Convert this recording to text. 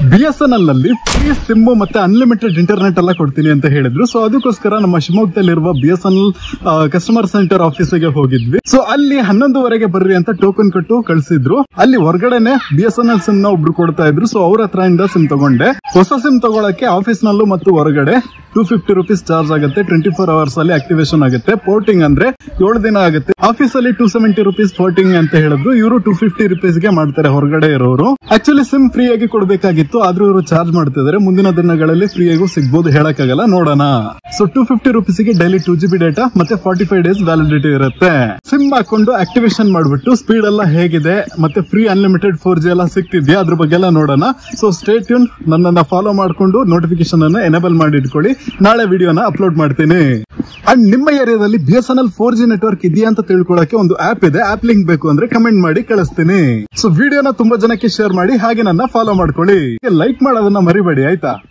B S N L ನಲ್ಲಿ free SIM ಮತ್ತೆ unlimited internet ಎಲ್ಲ ಕೊಡ್ತೀನಿ ಅಂತ ಹೇಳಿದ್ರು ಸೊ ಅದಕ್ಕೋಸ್ಕರ ನಮ್ಮ ಶಿವಮೊಗ್ಗದಲ್ಲಿರುವ B S N L customer centre ಆಫೀಸಿಗೆ ಹೋಗಿದ್ವಿ ಸೊ ಅಲ್ಲಿ ಹನ್ನೊಂದುವರೆಗೆ ಬರ್ರಿ ಅಂತ ಟೋಕನ್ ಕೊಟ್ಟು ಕಳ್ಸಿದ್ರು ಅಲ್ಲಿ ಹೊರಗಡೆನೆ B S N L SIM ನ ಒಬ್ರು ಕೊಡ್ತಾ ಇದ್ರು ಸೊ ಅವ್ರ ಹತ್ರ ಇಂದ ಸಿಮ್ ತಗೊಂಡೆ ಹೊಸ ಸಿಮ್ ತಗೊಳಕ್ಕೆ ಆಫೀಸ್ ನಲ್ಲೂ ಮತ್ತು ಹೊರಗಡೆ ಟೂ ಫಿಫ್ಟಿ ರುಪೀಸ್ ಚಾರ್ಜ್ ಆಗುತ್ತೆ ಟ್ವೆಂಟಿ ಫೋರ್ ಅವರ್ಸ್ ಅಲ್ಲಿ ಆಕ್ಟಿವೇಶನ್ ಆಗುತ್ತೆ ಪೋರ್ಟಿಂಗ್ ಅಂದ್ರೆ ಏಳು ದಿನ ಆಗುತ್ತೆ ಆಫೀಸ್ ಅಲ್ಲಿ ಟೂ ಸೆವೆಂಟಿ ರುಪೀಸ್ ಪೋರ್ಟಿಂಗ್ ಅಂತ ಹೇಳಿದ್ರು ಇವರು ಟೂ ಫಿಫ್ಟಿ ರುಪೀಸ್ ಗೆ ಮಾಡ್ತಾರೆ ಹೊರಗಡೆ ಇರೋರು ಆಕ್ಚುಲಿ ಸಿಮ್ ಫ್ರೀ ಆಗಿ ಕೊಡ್ಬೇಕಾಗಿತ್ತು ಆದ್ರೂ ಇವರು ಚಾರ್ಜ್ ಮಾಡ್ತಿದ್ದಾರೆ ಮುಂದಿನ ದಿನಗಳಲ್ಲಿ ಫ್ರೀ ಆಗೂ ಸಿಗ್ಬೋದು ಹೇಳಕ್ಕಾಗಲ್ಲ ನೋಡೋಣ ಸೊ ಟೂ ಫಿಫ್ಟಿ ರುಪೀಸ್ ಗೆ daily two G B data ಮತ್ತೆ ಫಾರ್ಟಿ ಫೈವ್ ಡೇಸ್ ವ್ಯಾಲಿಡಿಟಿ ಇರುತ್ತೆ ಸಿಮ್ ಹಾಕೊಂಡು ಆಕ್ಟಿವೇಶನ್ ಮಾಡ್ಬಿಟ್ಟು ಸ್ಪೀಡ್ ಎಲ್ಲ ಹೇಗಿದೆ ಮತ್ತೆ ಫ್ರೀ ಅನ್ಲಿಮಿಟೆಡ್ ಫೋರ್ ಜಿ ಎಲ್ಲ ಸಿಗ್ತಿದ್ಯಾ ಅದ್ರ ಬಗ್ಗೆ ಎಲ್ಲ ನೋಡೋಣ ಸೊ ಸ್ಟೇಟ್ ಟ್ಯೂನ್ ನನ್ನನ್ನ ಫಾಲೋ ಮಾಡ್ಕೊಂಡು ನೋಟಿಫಿಕೇಶನ್ ಅನ್ನ ಎನೇಬಲ್ ಮಾಡಿ ಇಟ್ಕೊಳ್ಳಿ ನಾಳೆ ವಿಡಿಯೋನ ಅಪ್ಲೋಡ್ ಮಾಡ್ತೀನಿ ಅಂಡ್ ನಿಮ್ಮ ಏರಿಯಾದಲ್ಲಿ B S N L four G network ಇದೆಯಾ ಅಂತ ತಿಳ್ಕೊಳ್ಳೋಕೆ ಒಂದು ಆಪ್ ಇದೆ ಆಪ್ ಲಿಂಕ್ ಬೇಕು ಅಂದ್ರೆ ಕಮೆಂಟ್ ಮಾಡಿ ಕಳಿಸ್ತೀನಿ ಸೊ ವಿಡಿಯೋನ ತುಂಬಾ ಜನಕ್ಕೆ ಶೇರ್ ಮಾಡಿ ಹಾಗೆ ನನ್ನ ಫಾಲೋ ಮಾಡ್ಕೊಳ್ಳಿ ಲೈಕ್ ಮಾಡೋದನ್ನ ಮರಿಬೇಡಿ ಆಯ್ತಾ